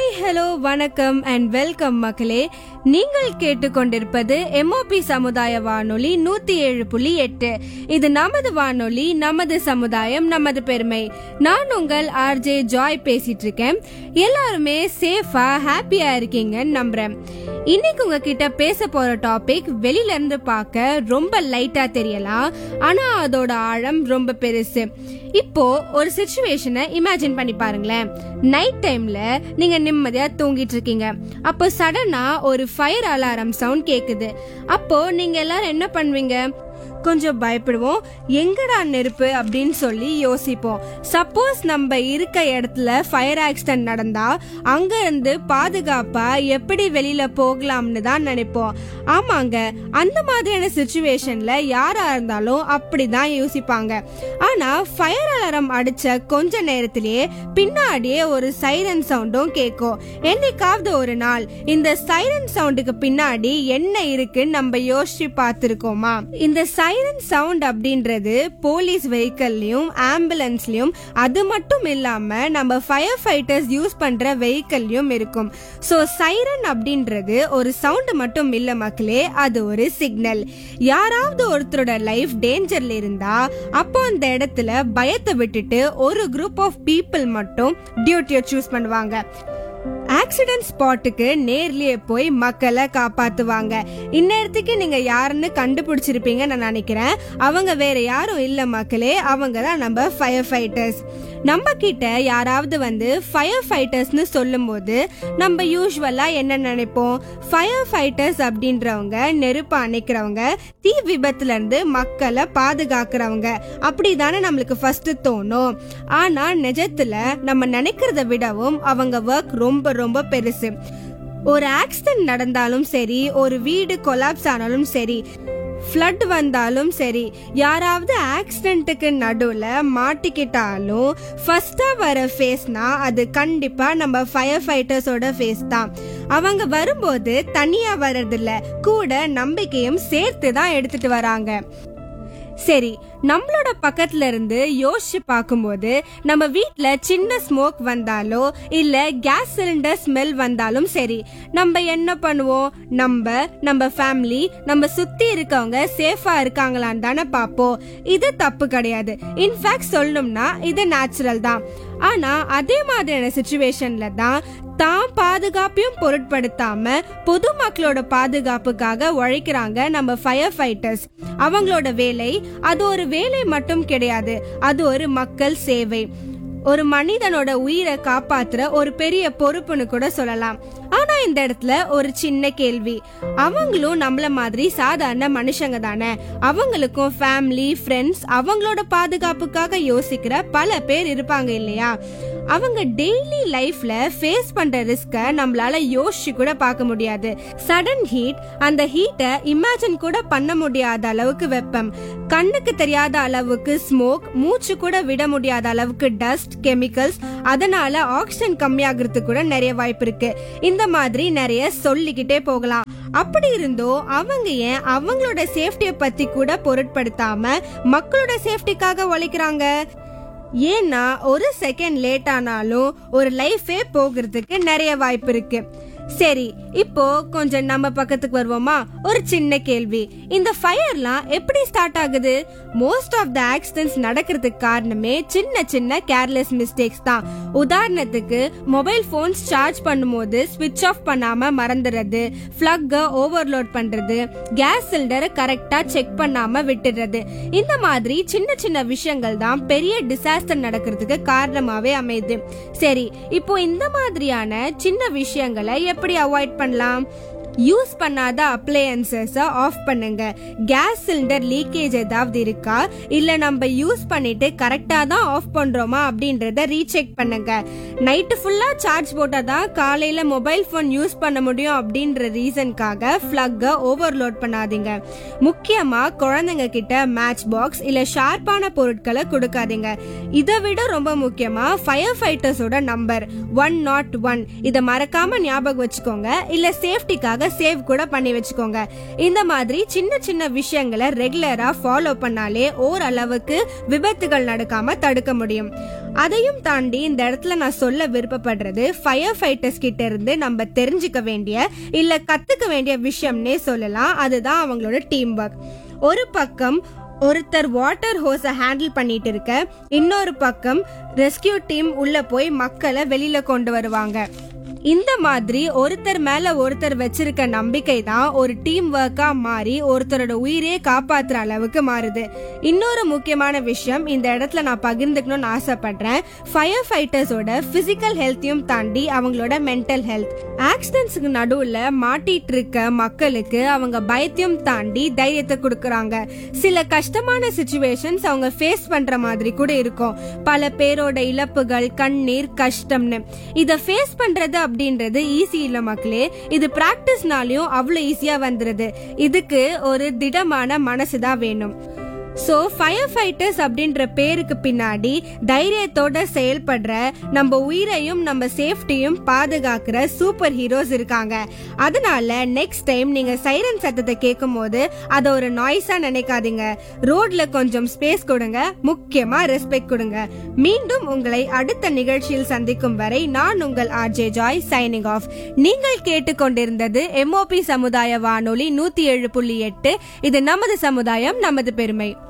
hi hello வணக்கம் and welcome மக்களே நீங்கள் கேட்டுக்கொண்டிருப்பது எம்ஓபி சமுதாய வானொலி நூத்தி ஏழு புள்ளி எட்டு இது நமது வானொலி நமது சமுதாயம் நமது பெருமை நான் உங்கள் ஆர்ஜே ஜாய் பேசிட்டு இருக்கேன் எல்லாருமே சேஃபா ஹாப்பியா இருக்கீங்கன்னு நம்புறேன் இன்னைக்கு உங்ககிட்ட பேச போற டாபிக் வெளியில இருந்து பார்க்க ரொம்ப லைட்டா தெரியலாம் ஆனா அதோட ஆழம் ரொம்ப பெருசு இப்போ ஒரு சுச்சுவேஷனை இமேஜின் பண்ணி பாருங்களேன் நைட் டைம்ல நீங்க நிம்மதியா தூங்கிட்டு இருக்கீங்க அப்போ சடனா ஒரு ஃபயர் அலாரம் சவுண்ட் கேக்குது அப்போ நீங்க எல்லாரும் என்ன பண்ணுவீங்க கொஞ்சம் பயப்படுவோம் எங்கடா நெருப்பு அப்படின்னு சொல்லி யோசிப்போம் சப்போஸ் நம்ம இருக்க இடத்துல ஃபயர் ஆக்சிடென்ட் நடந்தா அங்க இருந்து பாதுகாப்பா எப்படி வெளியில போகலாம்னு தான் நினைப்போம் ஆமாங்க அந்த மாதிரியான சுச்சுவேஷன்ல யாரா இருந்தாலும் அப்படிதான் யோசிப்பாங்க ஆனா ஃபயர் அலாரம் அடிச்ச கொஞ்ச நேரத்திலேயே பின்னாடியே ஒரு சைரன் சவுண்டும் கேட்கும் என்னைக்காவது ஒரு நாள் இந்த சைரன் சவுண்டுக்கு பின்னாடி என்ன இருக்குன்னு நம்ம யோசிச்சு பார்த்திருக்கோமா இந்த சைரன் சவுண்ட் அப்படின்றது போலீஸ் வெஹிக்கல்லையும் ஆம்புலன்ஸ்லயும் அது மட்டும் இல்லாம நம்ம ஃபயர் ஃபைட்டர்ஸ் யூஸ் பண்ற வெஹிக்கல்லையும் இருக்கும் ஸோ சைரன் அப்படின்றது ஒரு சவுண்ட் மட்டும் இல்ல மக்களே அது ஒரு சிக்னல் யாராவது ஒருத்தரோட லைஃப் டேஞ்சர்ல இருந்தா அப்போ அந்த இடத்துல பயத்தை விட்டுட்டு ஒரு குரூப் ஆஃப் பீப்புள் மட்டும் டியூட்டியை சூஸ் பண்ணுவாங்க ஆக்சிடென்ட் ஸ்பாட்டுக்கு நேர்லயே போய் மக்களை காப்பாத்துவாங்க இந்நேரத்துக்கு நீங்க யாருன்னு கண்டுபிடிச்சிருப்பீங்க நான் நினைக்கிறேன் அவங்க வேற யாரும் இல்ல மக்களே அவங்க தான் நம்ம ஃபயர் ஃபைட்டர்ஸ் நம்ம கிட்ட யாராவது வந்து ஃபயர் ஃபைட்டர்ஸ்னு சொல்லும்போது நம்ம யூஸ்வலா என்ன நினைப்போம் ஃபயர் ஃபைட்டர்ஸ் அப்படின்றவங்க நெருப்பு அணைக்கிறவங்க தீ விபத்துல இருந்து மக்களை பாதுகாக்கிறவங்க அப்படிதானே நம்மளுக்கு ஃபர்ஸ்ட் தோணும் ஆனா நிஜத்துல நம்ம நினைக்கிறத விடவும் அவங்க ஒர்க் ரொம்ப ரொம்ப பெருசு ஒரு ஆக்சிடென்ட் நடந்தாலும் சரி ஒரு வீடு கொலாப்ஸ் ஆனாலும் சரி ஃப்ளட் வந்தாலும் சரி யாராவது ஆக்சிடென்ட்டுக்கு நடுவில் மாட்டிக்கிட்டாலும் ஃபர்ஸ்டா வர ஃபேஸ்னா அது கண்டிப்பா நம்ம ஃபயர் ஃபைட்டர்ஸோட ஃபேஸ் தான் அவங்க வரும்போது தனியா வர்றதில்ல கூட நம்பிக்கையும் சேர்த்து தான் எடுத்துட்டு வராங்க சரி நம்மளோட பக்கத்துல இருந்து யோசிச்சு பார்க்கும்போது நம்ம வீட்ல சின்ன ஸ்மோக் வந்தாலோ இல்ல கேஸ் சிலிண்டர் ஸ்மெல் வந்தாலும் சரி நம்ம என்ன பண்ணுவோம் நம்ம நம்ம ஃபேமிலி நம்ம சுத்தி இருக்கவங்க சேஃபா இருக்காங்களான்னு தானே பார்ப்போம் இது தப்பு கிடையாது இன்ஃபேக்ட் சொல்லணும்னா இது நேச்சுரல் தான் ஆனா அதே மாதிரியான சுச்சுவேஷன்ல தான் தான் பாதுகாப்பையும் பொருட்படுத்தாம பொதுமக்களோட பாதுகாப்புக்காக உழைக்கிறாங்க நம்ம ஃபயர் ஃபைட்டர்ஸ் அவங்களோட வேலை அது ஒரு வேலை மட்டும் கிடையாது அது ஒரு மக்கள் சேவை ஒரு மனிதனோட உயிரை காப்பாத்துற ஒரு பெரிய பொறுப்புன்னு கூட சொல்லலாம் ஆனா இந்த இடத்துல ஒரு சின்ன கேள்வி அவங்களும் நம்மள மாதிரி சாதாரண மனுஷங்க தானே அவங்களுக்கும் ஃபேமிலி ஃப்ரெண்ட்ஸ் அவங்களோட பாதுகாப்புக்காக யோசிக்கிற பல பேர் இருப்பாங்க இல்லையா அவங்க டெய்லி லைஃப்ல ஃபேஸ் பண்ற ரிஸ்க நம்மளால யோசிச்சு கூட பார்க்க முடியாது சடன் ஹீட் அந்த ஹீட்டை இமேஜின் கூட பண்ண முடியாத அளவுக்கு வெப்பம் கண்ணுக்கு தெரியாத அளவுக்கு ஸ்மோக் மூச்சு கூட விட முடியாத அளவுக்கு டஸ்ட் கெமிக்கல்ஸ் அதனால ஆக்சிஜன் கம்மியாகிறதுக்கு கூட நிறைய வாய்ப்பு இருக்கு இந்த மாதிரி நிறைய சொல்லிக்கிட்டே போகலாம் அப்படி இருந்தோ அவங்க ஏன் அவங்களோட சேஃப்டியை பத்தி கூட பொருட்படுத்தாம மக்களோட சேஃப்டிக்காக உழைக்கிறாங்க ஏன்னா ஒரு செகண்ட் லேட் ஆனாலும் ஒரு லைஃபே போகிறதுக்கு நிறைய வாய்ப்பு இருக்கு சரி இப்போ கொஞ்சம் நம்ம பக்கத்துக்கு வருவோமா ஒரு சின்ன கேள்வி இந்த ஃபயர்லாம் எப்படி ஸ்டார்ட் ஆகுது மோஸ்ட் ஆஃப் த ஆக்சிடென்ட்ஸ் நடக்கிறதுக்கு காரணமே சின்ன சின்ன கேர்லெஸ் மிஸ்டேக்ஸ் தான் உதாரணத்துக்கு மொபைல் போன்ஸ் சார்ஜ் பண்ணும்போது ஸ்விட்ச் ஆஃப் பண்ணாம மறந்துடுறது ஃபிளக்கை ஓவர்லோட் பண்றது கேஸ் சிலிண்டரை கரெக்டா செக் பண்ணாம விட்டுடுறது இந்த மாதிரி சின்ன சின்ன விஷயங்கள் தான் பெரிய டிசாஸ்டர் நடக்கிறதுக்கு காரணமாவே அமையுது சரி இப்போ இந்த மாதிரியான சின்ன விஷயங்களை எப்படி அவாய்ட் பண்ணலாம் யூஸ் பண்ணாத அப்ளையன்சஸ் ஆஃப் பண்ணுங்க கேஸ் சிலிண்டர் லீக்கேஜ் ஏதாவது இருக்கா இல்ல நம்ம யூஸ் பண்ணிட்டு கரெக்டா தான் ஆஃப் பண்றோமா அப்படின்றத ரீசெக் பண்ணுங்க நைட்டு ஃபுல்லா சார்ஜ் போட்டா தான் காலையில மொபைல் ஃபோன் யூஸ் பண்ண முடியும் அப்படின்ற ரீசனுக்காக ஃபிளக்கை ஓவர்லோட் பண்ணாதீங்க முக்கியமா குழந்தைங்க கிட்ட மேட்ச் பாக்ஸ் இல்ல ஷார்ப்பான பொருட்களை கொடுக்காதீங்க இதை விட ரொம்ப முக்கியமா ஃபயர் ஃபைட்டர்ஸோட நம்பர் ஒன் நாட் ஒன் இதை மறக்காம ஞாபகம் வச்சுக்கோங்க இல்ல சேஃப்டிக்காக சேவ் கூட பண்ணி வச்சுக்கோங்க இந்த மாதிரி சின்ன சின்ன விஷயங்களை ரெகுலரா ஃபாலோ பண்ணாலே ஓரளவுக்கு விபத்துகள் நடக்காம தடுக்க முடியும் அதையும் தாண்டி இந்த இடத்துல நான் சொல்ல விருப்பப்படுறது ஃபயர் ஃபைட்டர்ஸ் கிட்ட இருந்து நம்ம தெரிஞ்சுக்க வேண்டிய இல்ல கத்துக்க வேண்டிய விஷயம்னே சொல்லலாம் அதுதான் அவங்களோட டீம் ஒர்க் ஒரு பக்கம் ஒருத்தர் வாட்டர் ஹோஸை ஹேண்டில் பண்ணிட்டு இருக்க இன்னொரு பக்கம் ரெஸ்கியூ டீம் உள்ள போய் மக்களை வெளியில கொண்டு வருவாங்க இந்த மாதிரி ஒருத்தர் மேல ஒருத்தர் வச்சிருக்க நம்பிக்கை தான் ஒரு டீம் ஒர்க்கா மாறி ஒருத்தரோட உயிரே காப்பாத்துற அளவுக்கு மாறுது இன்னொரு முக்கியமான விஷயம் இந்த இடத்துல நான் பகிர்ந்துக்கணும்னு ஆசைப்படுறேன் ஃபயர் ஃபைட்டர்ஸோட பிசிக்கல் ஹெல்த்தையும் தாண்டி அவங்களோட மென்டல் ஹெல்த் ஆக்சிடென்ட்ஸுக்கு நடுவுல மாட்டிட்டு இருக்க மக்களுக்கு அவங்க பயத்தையும் தாண்டி தைரியத்தை கொடுக்கறாங்க சில கஷ்டமான சுச்சுவேஷன்ஸ் அவங்க ஃபேஸ் பண்ற மாதிரி கூட இருக்கும் பல பேரோட இழப்புகள் கண்ணீர் கஷ்டம்னு இத ஃபேஸ் பண்றது அப்படின்றது ஈஸி இல்ல மக்களே இது பிராக்டிஸ்னாலயும் அவ்வளவு ஈஸியா வந்துருது இதுக்கு ஒரு திடமான மனசு தான் வேணும் ஸோ ஃபயர் ஃபைட்டர்ஸ் அப்படின்ற பேருக்கு பின்னாடி தைரியத்தோட செயல்படுற நம்ம உயிரையும் நம்ம சேஃப்டியும் பாதுகாக்கிற சூப்பர் ஹீரோஸ் இருக்காங்க அதனால நெக்ஸ்ட் டைம் நீங்க சைரன் சத்தத்தை கேட்கும் போது அதை ஒரு நாய்ஸா நினைக்காதீங்க ரோட்ல கொஞ்சம் ஸ்பேஸ் கொடுங்க முக்கியமா ரெஸ்பெக்ட் கொடுங்க மீண்டும் உங்களை அடுத்த நிகழ்ச்சியில் சந்திக்கும் வரை நான் உங்கள் ஆர்ஜே ஜாய் சைனிங் ஆஃப் நீங்கள் கேட்டுக்கொண்டிருந்தது எம்ஓபி சமுதாய வானொலி நூத்தி ஏழு புள்ளி எட்டு இது நமது சமுதாயம் நமது பெருமை